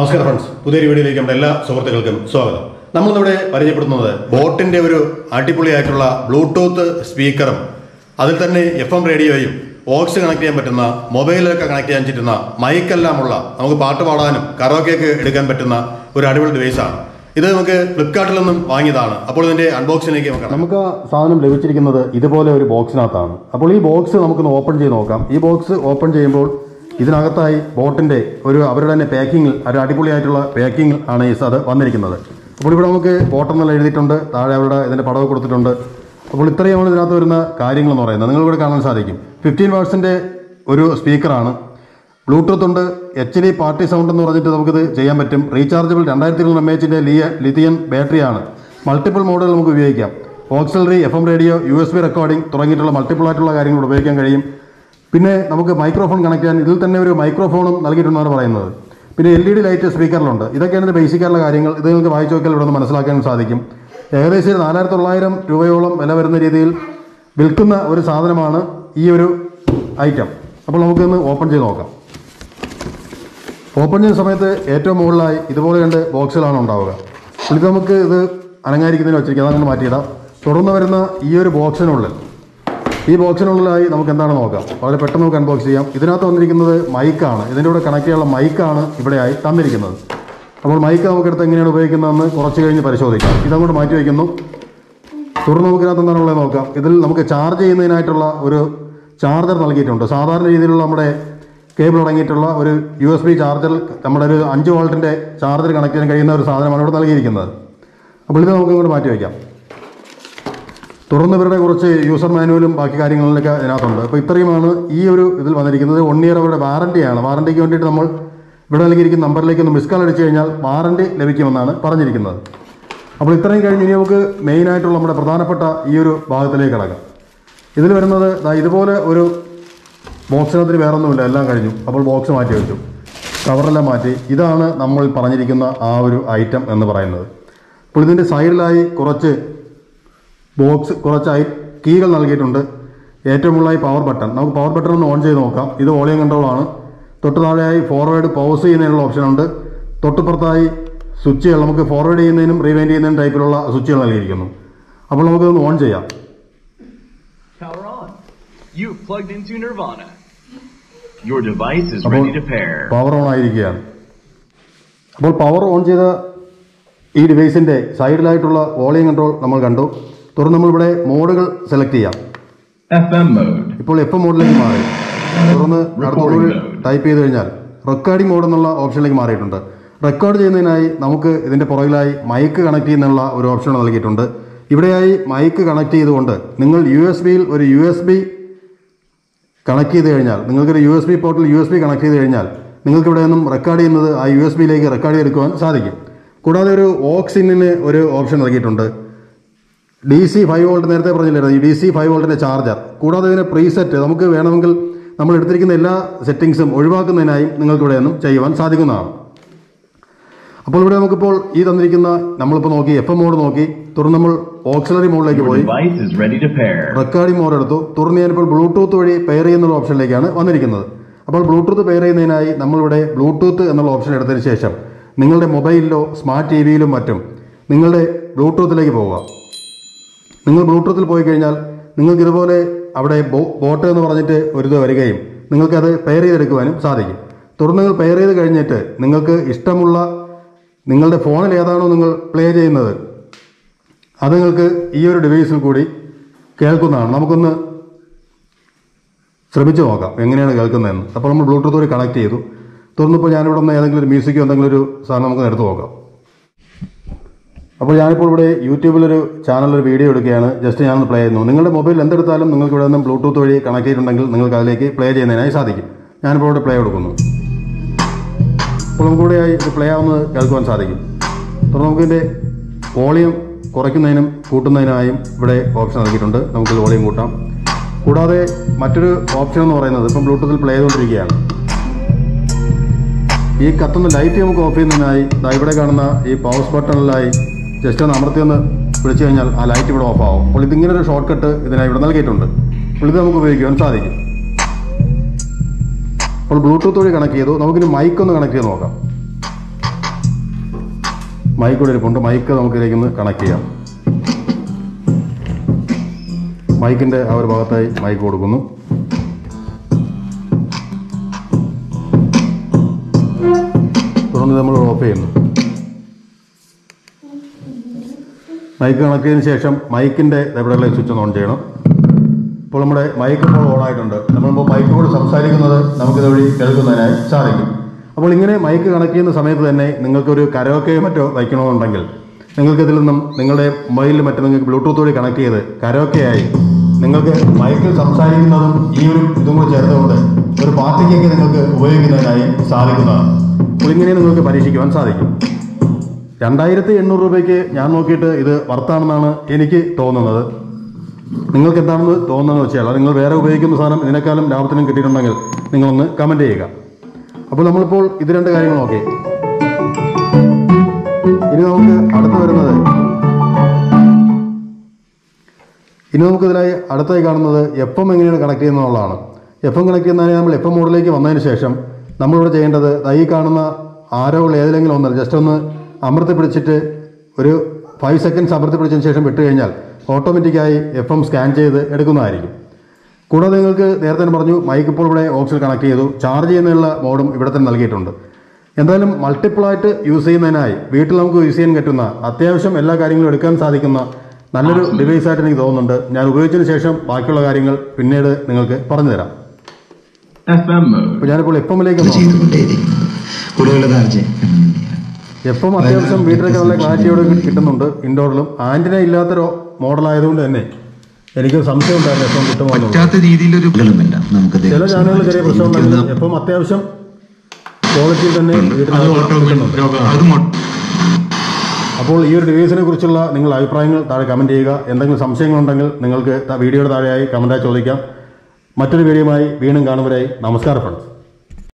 നമസ്കാരം ഫ്രണ്ട്സ് പുതിയൊരു വീഡിയോയിലേക്ക് നമ്മുടെ എല്ലാ സുഹൃത്തുക്കൾക്കും സ്വാഗതം നമ്മളിന്നിവിടെ പരിചയപ്പെടുത്തുന്നത് ബോട്ടിന്റെ ഒരു അടിപൊളിയായിട്ടുള്ള ബ്ലൂടൂത്ത് സ്പീക്കറും അതിൽ തന്നെ എഫ് എം റേഡിയോയും ഓക്സ് കണക്ട് ചെയ്യാൻ പറ്റുന്ന മൊബൈലിലൊക്കെ കണക്ട് ചെയ്യാൻ പറ്റുന്ന മൈക്കെല്ലാമുള്ള നമുക്ക് പാട്ട് പാടാനും കറോക്കേക്ക് എടുക്കാൻ പറ്റുന്ന ഒരു അടിപൊളി ഡിവൈസാണ് ഇത് നമുക്ക് ഫ്ലിപ്കാർട്ടിൽ നിന്നും വാങ്ങിയതാണ് അപ്പോൾ ഇതിന്റെ അൺബോക്സിലേക്ക് നോക്കാം നമുക്ക് ആ സാധനം ലഭിച്ചിരിക്കുന്നത് ഇതുപോലെ ഒരു ബോക്സിനകത്താണ് അപ്പോൾ ഈ ബോക്സ് നമുക്കൊന്ന് ഓപ്പൺ ചെയ്ത് നോക്കാം ഈ ബോക്സ് ഓപ്പൺ ചെയ്യുമ്പോൾ ഇതിനകത്തായി ബോട്ടിന്റെ ഒരു അവരുടെ തന്നെ പാക്കിങ്ങിൽ ഒരു അടിപൊളിയായിട്ടുള്ള പാക്കിംഗ് ആണ് ഈ അത് വന്നിരിക്കുന്നത് അപ്പോൾ ഇവിടെ നമുക്ക് ബോട്ടെന്നുള്ള എഴുതിയിട്ടുണ്ട് താഴെ അവരുടെ ഇതിന്റെ പടവ് കൊടുത്തിട്ടുണ്ട് അപ്പോൾ ഇത്രയുമാണ് ഇതിനകത്ത് വരുന്ന കാര്യങ്ങൾ എന്ന് പറയുന്നത് നിങ്ങളിവിടെ കാണാൻ സാധിക്കും ഫിഫ്റ്റീൻ വാട്സിന്റെ ഒരു സ്പീക്കറാണ് ബ്ലൂടൂത്ത് ഉണ്ട് എച്ച് ഡി പാർട്ടി സൗണ്ട് എന്ന് പറഞ്ഞിട്ട് നമുക്കിത് ചെയ്യാൻ പറ്റും റീചാർജബിൾ രണ്ടായിരത്തി ഇരുന്നൂറ് എം എച്ചിൻ്റെ ലിയ ലിഥിയൻ ബാറ്ററിയാണ് മൾട്ടിപ്പിൾ മോഡൽ നമുക്ക് ഉപയോഗിക്കാം auxiliary F M radio U S B recording തുടങ്ങിയിട്ടുള്ള മൾട്ടിപ്പിൾ ആയിട്ടുള്ള കാര്യങ്ങൾ ഉപയോഗിക്കാൻ കഴിയും പിന്നെ നമുക്ക് മൈക്രോഫോൺ കണക്ട് ചെയ്യാൻ ഇതിൽ തന്നെ ഒരു മൈക്രോഫോണും നൽകിയിട്ടുണ്ടെന്നാണ് പറയുന്നത് പിന്നെ എൽ ഇ ഡി ലൈറ്റ് സ്പീക്കറിലുണ്ട് ഇതൊക്കെയാണ് ഇതിന്റെ ബേസിക് ആയിട്ടുള്ള കാര്യങ്ങൾ ഇത് നിങ്ങൾക്ക് വായിച്ചു നോക്കിയാൽ ഇവിടെ നിന്ന് മനസ്സിലാക്കാൻ സാധിക്കും ഏകദേശം ഒരു നാലായിരത്തി തൊള്ളായിരം രൂപയോളം വില വരുന്ന രീതിയിൽ വിൽക്കുന്ന ഒരു സാധനമാണ് ഈ ഒരു ഐറ്റം അപ്പോൾ നമുക്കൊന്ന് ഓപ്പൺ ചെയ്ത് നോക്കാം ഓപ്പൺ ചെയ്യുന്ന സമയത്ത് ഏറ്റവും മുകളിലായി ഇതുപോലെ രണ്ട് ബോക്സുകളാണ് ഉണ്ടാവുക അപ്പോൾ ഇത് നമുക്ക് ഇത് അനങ്ങാരിക്കുന്നതിന് വെച്ചിരിക്കുക അതങ്ങനെ മാറ്റിയിടാം തുടർന്ന് വരുന്ന ഈ ഒരു ബോക്സിനുള്ളിൽ ഈ ബോക്സിനുള്ളിലായി നമുക്ക് എന്താണ് നോക്കാം വളരെ പെട്ടെന്ന് നമുക്ക് അൺബോക്സ് ചെയ്യാം ഇതിനകത്ത് വന്നിരിക്കുന്നത് മൈക്കാണ് ഇതിൻ്റെ കൂടെ കണക്ട് ചെയ്യാനുള്ള മൈക്കാണ് ഇവിടെയായി തന്നിരിക്കുന്നത് അപ്പോൾ മൈക്ക് നമുക്കെടുത്ത് എങ്ങനെയാണ് ഉപയോഗിക്കുന്നതെന്ന് കുറച്ച് കഴിഞ്ഞ് പരിശോധിക്കാം ഇതങ്ങോട്ട് മാറ്റി വയ്ക്കുന്നു തുടർന്ന് നമുക്ക് ഇതിനകത്ത് എന്താണ് ഉള്ളത് നോക്കാം ഇതിൽ നമുക്ക് ചാർജ് ചെയ്യുന്നതിനായിട്ടുള്ള ഒരു ചാർജർ നൽകിയിട്ടുണ്ട് സാധാരണ രീതിയിലുള്ള നമ്മുടെ കേബിൾ അടങ്ങിയിട്ടുള്ള ഒരു യു എസ് ബി ചാർജർ നമ്മുടെ ഒരു അഞ്ച് വോൾട്ടിൻ്റെ ചാർജർ കണക്ട് ചെയ്യാൻ കഴിയുന്ന ഒരു സാധനമാണ് ഇവിടെ നൽകിയിരിക്കുന്നത് അപ്പോൾ ഇത് നമുക്ക് ഇങ്ങോട്ട് മാറ്റി വയ്ക്കാം തുടർന്ന് ഇവരുടെ കുറച്ച് യൂസർ മാനുവലും ബാക്കി കാര്യങ്ങളിലൊക്കെ ഇതിനകത്തുണ്ട് അപ്പോൾ ഇത്രയുമാണ് ഈ ഒരു ഇതിൽ വന്നിരിക്കുന്നത് വൺ ഇയർ അവരുടെ വാറണ്ടിയാണ് വാറണ്ടിക്ക് വേണ്ടിയിട്ട് നമ്മൾ ഇവിടെ നൽകിയിരിക്കുന്ന നമ്പറിലേക്ക് ഒന്ന് മിസ് കാൾ അടിച്ചു കഴിഞ്ഞാൽ വാറണ്ടി ലഭിക്കുമെന്നാണ് പറഞ്ഞിരിക്കുന്നത് അപ്പോൾ ഇത്രയും കഴിഞ്ഞ് ഇനി നമുക്ക് മെയിനായിട്ടുള്ള നമ്മുടെ പ്രധാനപ്പെട്ട ഈ ഒരു ഭാഗത്തിലേക്ക് കിടക്കാം ഇതിൽ വരുന്നത് ദാ ഇതുപോലെ ഒരു ബോക്സിനകത്തിന് വേറെ ഒന്നുമില്ല എല്ലാം കഴിഞ്ഞു അപ്പോൾ ബോക്സ് മാറ്റി വെച്ചു കവറെല്ലാം മാറ്റി ഇതാണ് നമ്മൾ പറഞ്ഞിരിക്കുന്ന ആ ഒരു ഐറ്റം എന്ന് പറയുന്നത് അപ്പോൾ ഇതിൻ്റെ സൈഡിലായി കുറച്ച് ബോക്സ് കുറച്ച് ഐ കീകൾ നൽകിയിട്ടുണ്ട് ഏറ്റവും മുകളിലായി പവർ ബട്ടൺ നമുക്ക് പവർ ബട്ടൺ ഒന്ന് ഓൺ ചെയ്ത് നോക്കാം ഇത് വോളിയം കൺട്രോൾ ആണ് തൊട്ട് താഴെയായി ഫോർവേഡ് പൗസ് ചെയ്യുന്നതിനുള്ള ഓപ്ഷൻ ഉണ്ട് തൊട്ടുപുറത്തായി സ്വിച്ചുകൾ നമുക്ക് ഫോർവേഡ് ചെയ്യുന്നതിനും റീവൈൻഡ് ചെയ്യുന്നതിനും ടൈപ്പിലുള്ള സ്വിച്ചുകൾ നൽകിയിരിക്കുന്നു അപ്പോൾ നമുക്കൊന്ന് ഓൺ ചെയ്യാം Power on. You've plugged into Nirvana. Your device is അപ്പോൾ ready to pair. Power on ആയിരിക്കുകയാണ് അപ്പോൾ പവർ ഓൺ ചെയ്ത ഈ ഡിവൈസിൻ്റെ സൈഡിലായിട്ടുള്ള വോളിയം കൺട്രോൾ നമ്മൾ കണ്ടു തുടർന്ന് നമ്മളിവിടെ മോഡുകൾ സെലക്ട് ചെയ്യാം FM mode. ഇപ്പോൾ എഫ് മോഡിലേക്ക് മാറി തുടർന്ന് അടുത്തൊരു ടൈപ്പ് ചെയ്ത് കഴിഞ്ഞാൽ റെക്കോർഡിംഗ് മോഡ് എന്നുള്ള ഓപ്ഷനിലേക്ക് മാറിയിട്ടുണ്ട് റെക്കോർഡ് ചെയ്യുന്നതിനായി നമുക്ക് ഇതിൻ്റെ പുറകിലായി മൈക്ക് കണക്ട് ചെയ്യുന്നുള്ള ഒരു ഓപ്ഷൻ നൽകിയിട്ടുണ്ട് ഇവിടെയായി മൈക്ക് കണക്ട് ചെയ്തുകൊണ്ട് നിങ്ങൾ യു എസ് ബിയിൽ ഒരു യു എസ് ബി കണക്ട് ചെയ്ത് കഴിഞ്ഞാൽ നിങ്ങൾക്കൊരു യു എസ് ബി പോർട്ടിൽ യു എസ് ബി കണക്ട് ചെയ്ത് കഴിഞ്ഞാൽ നിങ്ങൾക്ക് ഇവിടെ നിന്നും റെക്കോർഡ് ചെയ്യുന്നത് ആ യു എസ് ബിയിലേക്ക് റെക്കോർഡ് ചെയ്തെടുക്കുവാൻ സാധിക്കും കൂടാതെ ഒരു ഓക്സിനിന് ഒരു ഓപ്ഷൻ നൽകിയിട്ടുണ്ട് ഡി സി ഫൈവ് വോൾട്ട് നേരത്തെ പറഞ്ഞില്ലായിരുന്നു ഈ ഡി സി ഫൈവ് വോൾട്ടിൻ്റെ ചാർജർ കൂടാതെ ഇതിന് പ്രീസെറ്റ് നമുക്ക് വേണമെങ്കിൽ നമ്മൾ എടുത്തിരിക്കുന്ന എല്ലാ സെറ്റിങ്സും ഒഴിവാക്കുന്നതിനായും നിങ്ങൾക്ക് ഇവിടെ നിന്നും ചെയ്യുവാൻ സാധിക്കുന്നതാണ് അപ്പോൾ ഇവിടെ നമുക്കിപ്പോൾ ഈ തന്നിരിക്കുന്ന നമ്മളിപ്പോൾ നോക്കി എഫ് എം മോഡ് നോക്കി തുടർന്ന് നമ്മൾ ഓക്സിലറി മോഡിലേക്ക് Your പോയി device is ready to pair. Recording mode എടുത്തു തുടർന്ന് ഞാനിപ്പോൾ ബ്ലൂടൂത്ത് വഴി പെയർ ചെയ്യുന്ന ഓപ്ഷനിലേക്കാണ് വന്നിരിക്കുന്നത് അപ്പോൾ ബ്ലൂടൂത്ത് പെയർ ചെയ്യുന്നതിനായി നമ്മളിവിടെ ബ്ലൂടൂത്ത് എന്നുള്ള ഓപ്ഷൻ എടുത്തതിന് ശേഷം നിങ്ങളുടെ മൊബൈലിലോ സ്മാർട്ട് ടി വിയിലും മറ്റും നിങ്ങളുടെ ബ്ലൂടൂത്തിലേക്ക് പോവുക നിങ്ങൾ ബ്ലൂടൂത്തിൽ പോയി കഴിഞ്ഞാൽ നിങ്ങൾക്ക് ഇതുപോലെ അവിടെ ബോ ബോട്ട് എന്ന് പറഞ്ഞിട്ട് ഒരു ഇത് വരികയും നിങ്ങൾക്കത് പെയർ ചെയ്തെടുക്കുവാനും സാധിക്കും തുടർന്ന് നിങ്ങൾ പെയർ ചെയ്ത് കഴിഞ്ഞിട്ട് നിങ്ങൾക്ക് ഇഷ്ടമുള്ള നിങ്ങളുടെ ഫോണിൽ ഏതാണോ നിങ്ങൾ പ്ലേ ചെയ്യുന്നത് അത് നിങ്ങൾക്ക് ഈ ഒരു ഡിവൈസിൽ കൂടി കേൾക്കുന്നതാണ് നമുക്കൊന്ന് ശ്രമിച്ചു നോക്കാം എങ്ങനെയാണ് കേൾക്കുന്നതെന്ന് അപ്പോൾ നമ്മൾ ബ്ലൂടൂത്ത് വഴി കണക്ട് ചെയ്തു തുടർന്നിപ്പോൾ ഞാനിവിടെ നിന്ന് ഏതെങ്കിലും ഒരു മ്യൂസിക്കോ എന്തെങ്കിലും ഒരു സാധനം നമുക്ക് എടുത്ത് നോക്കാം അപ്പോൾ ഞാനിപ്പോൾ ഇവിടെ യൂട്യൂബിലൊരു ചാനലൊരു വീഡിയോ എടുക്കുകയാണ് ജസ്റ്റ് ഞാനൊന്ന് പ്ലേ ചെയ്യുന്നു നിങ്ങളുടെ മൊബൈൽ എന്തെടുത്താലും നിങ്ങൾക്ക് ഇവിടെ നിന്നും ബ്ലൂടൂത്ത് വഴി കണക്ട് ചെയ്തിട്ടുണ്ടെങ്കിൽ നിങ്ങൾക്ക് അതിലേക്ക് പ്ലേ ചെയ്യുന്നതിനായി സാധിക്കും ഞാനിപ്പോൾ ഇവിടെ പ്ലേ കൊടുക്കുന്നു അപ്പോൾ നമുക്കിവിടെയായി ഇത് പ്ലേ ആവുന്നത് കേൾക്കുവാൻ സാധിക്കും തുടർന്ന് നമുക്കിതിൻ്റെ വോളിയം കുറയ്ക്കുന്നതിനും കൂട്ടുന്നതിനായും ഇവിടെ ഓപ്ഷൻ നൽകിയിട്ടുണ്ട് നമുക്കിത് വോളിയം കൂട്ടാം കൂടാതെ മറ്റൊരു ഓപ്ഷൻ എന്ന് പറയുന്നത് ഇപ്പം ബ്ലൂടൂത്തിൽ പ്ലേ ചെയ്തുകൊണ്ടിരിക്കുകയാണ് ഈ കത്തുന്ന ലൈറ്റ് നമുക്ക് ഓഫ് ചെയ്യുന്നതിനായി ദാ ഇവിടെ കാണുന്ന ഈ പൗസ് ബട്ടണിലായി ജസ്റ്റ് ഒന്ന് അമർത്തി ഒന്ന് വിളിച്ചു കഴിഞ്ഞാൽ ആ ലൈറ്റ് ഇവിടെ ഓഫ് ആവും അപ്പോൾ ഇതിങ്ങനെ ഒരു ഷോർട്ട് കട്ട് ഇതിനായി ഇവിടെ നൽകിയിട്ടുണ്ട് അപ്പോൾ ഇത് നമുക്ക് ഉപയോഗിക്കുവാൻ സാധിക്കും അപ്പോൾ ബ്ലൂടൂത്ത് വഴി കണക്ട് ചെയ്തു നമുക്കിനി മൈക്ക് ഒന്ന് കണക്ട് ചെയ്ത് നോക്കാം മൈക്ക് ഇവിടെ ഇരിപ്പുണ്ട് മൈക്ക് നമുക്ക് ഇതിലേക്കൊന്ന് കണക്ട് ചെയ്യാം മൈക്കിൻ്റെ ആ ഒരു ഭാഗത്തായി മൈക്ക് കൊടുക്കുന്നു തുടർന്ന് നമ്മൾ ഓഫ് ചെയ്യുന്നു മൈക്ക് കണക്ട് ചെയ്തതിന് ശേഷം മൈക്കിൻ്റെ എവിടെയുള്ള സ്വിച്ച് ഒന്ന് ഓൺ ചെയ്യണം ഇപ്പോൾ നമ്മുടെ മൈക്ക് ഇപ്പോൾ ഓൺ ആയിട്ടുണ്ട് നമ്മളിപ്പോൾ മൈക്ക് കൂടെ സംസാരിക്കുന്നത് നമുക്കിത് വഴി കേൾക്കുന്നതിനായി സാധിക്കും അപ്പോൾ ഇങ്ങനെ മൈക്ക് കണക്ട് ചെയ്യുന്ന സമയത്ത് തന്നെ നിങ്ങൾക്കൊരു കരോക്കയോ മറ്റോ വയ്ക്കണമെന്നുണ്ടെങ്കിൽ നിങ്ങൾക്ക് ഇതിൽ നിന്നും നിങ്ങളുടെ മൊബൈലിൽ മറ്റോ നിങ്ങൾക്ക് ബ്ലൂടൂത്ത് വഴി കണക്ട് ചെയ്ത് കരോക്കയായി നിങ്ങൾക്ക് മൈക്കിൽ സംസാരിക്കുന്നതും ഈ ഒരു ഇതും കൂടി ചേർത്തുകൊണ്ട് ഒരു പാർട്ടിക്കൊക്കെ നിങ്ങൾക്ക് ഉപയോഗിക്കുന്നതിനായി സാധിക്കുന്നതാണ് അപ്പോൾ ഇങ്ങനെ നിങ്ങൾക്ക് പരീക്ഷിക്കുവാൻ സാധിക്കും രണ്ടായിരത്തി എണ്ണൂറ് രൂപയ്ക്ക് ഞാൻ നോക്കിയിട്ട് ഇത് വർത്താണെന്നാണ് എനിക്ക് തോന്നുന്നത് നിങ്ങൾക്ക് എന്താണെന്ന് തോന്നുന്നതെന്ന് വെച്ചാൽ അത് നിങ്ങൾ വേറെ ഉപയോഗിക്കുന്ന സാധനം ഇതിനേക്കാളും ലാഭത്തിനും കിട്ടിയിട്ടുണ്ടെങ്കിൽ നിങ്ങളൊന്ന് കമൻറ്റ് ചെയ്യുക അപ്പോൾ നമ്മളിപ്പോൾ ഇത് രണ്ട് കാര്യങ്ങൾ നോക്കി ഇനി നമുക്ക് അടുത്ത് വരുന്നത് ഇനി നമുക്ക് ഇതിലായി അടുത്തായി കാണുന്നത് എഫ് എം എങ്ങനെയാണ് കണക്ട് ചെയ്യുന്നതെന്നുള്ളതാണ് എഫ് എം കണക്ട് ചെയ്യുന്നതിന് നമ്മൾ എഫ് എം മോഡിലേക്ക് വന്നതിന് ശേഷം നമ്മളിവിടെ ചെയ്യേണ്ടത് ദാ ഈ കാണുന്ന ആരോകൾ ഏതിലെങ്കിലും ഒന്നല്ല ജസ്റ്റ് ഒന്ന് അമർത്തി പിടിച്ചിട്ട് ഒരു ഫൈവ് സെക്കൻഡ്സ് അമർത്തി പിടിച്ചതിന് ശേഷം വിട്ട് കഴിഞ്ഞാൽ ഓട്ടോമാറ്റിക്കായി എഫ് എം സ്കാൻ ചെയ്ത് എടുക്കുന്നതായിരിക്കും കൂടാതെ നിങ്ങൾക്ക് നേരത്തെ തന്നെ പറഞ്ഞു മൈക്ക് ഇപ്പോൾ ഇവിടെ ഓപ്ഷൻ കണക്ട് ചെയ്തു ചാർജ് ചെയ്യുന്നതിനുള്ള മോഡും ഇവിടെ തന്നെ നൽകിയിട്ടുണ്ട് എന്തായാലും മൾട്ടിപ്പിളായിട്ട് യൂസ് ചെയ്യുന്നതിനായി വീട്ടിൽ നമുക്ക് യൂസ് ചെയ്യാൻ പറ്റുന്ന അത്യാവശ്യം എല്ലാ കാര്യങ്ങളും എടുക്കാൻ സാധിക്കുന്ന നല്ലൊരു ഡിവൈസ് ആയിട്ട് എനിക്ക് തോന്നുന്നുണ്ട് ഞാൻ ഉപയോഗിച്ചതിന് ശേഷം ബാക്കിയുള്ള കാര്യങ്ങൾ പിന്നീട് നിങ്ങൾക്ക് പറഞ്ഞു തരാം FM mode. അപ്പോൾ ഞാനിപ്പോൾ എഫ് എമ്മിലേക്ക് ചെയ്തുകൊണ്ടേയിരിക്കും കൂടുതൽ ചാർജ് എഫ് എം അത്യാവശ്യം വീട്ടിലൊക്കെ നല്ല ക്ലാരിറ്റിയോടെ കിട്ടുന്നുണ്ട് ഇൻഡോറിലും ആൻറ്റിന ഇല്ലാത്തൊരു മോഡലായതുകൊണ്ട് തന്നെ എനിക്കൊരു സംശയം ഉണ്ടായിരുന്നു എഫ് എം കിട്ടുമോ എന്നുള്ളത്. പറ്റാത്ത രീതിയിലൊരു ഇല്ല നമുക്ക് ചില ചാനലുകൾ ചെറിയ പ്രശ്നമുണ്ടെങ്കിലും എഫ് എം അത്യാവശ്യം ക്വാളിറ്റിയിൽ തന്നെ വീട്ടിൽ കിട്ടുന്നുണ്ട് അത് മൊ- അപ്പോൾ ഈ ഒരു ഡിവൈസിനെ കുറിച്ചുള്ള നിങ്ങളുടെ അഭിപ്രായങ്ങൾ താഴെ കമൻറ്റ് ചെയ്യുക എന്തെങ്കിലും സംശയങ്ങളുണ്ടെങ്കിൽ നിങ്ങൾക്ക് ത- വീഡിയോയുടെ താഴെയായി കമൻറ്റായി ചോദിക്കാം മറ്റൊരു വീഡിയോയുമായി വീണ്ടും കാണുന്നവരായി നമസ്കാരം ഫ്രണ്ട്സ്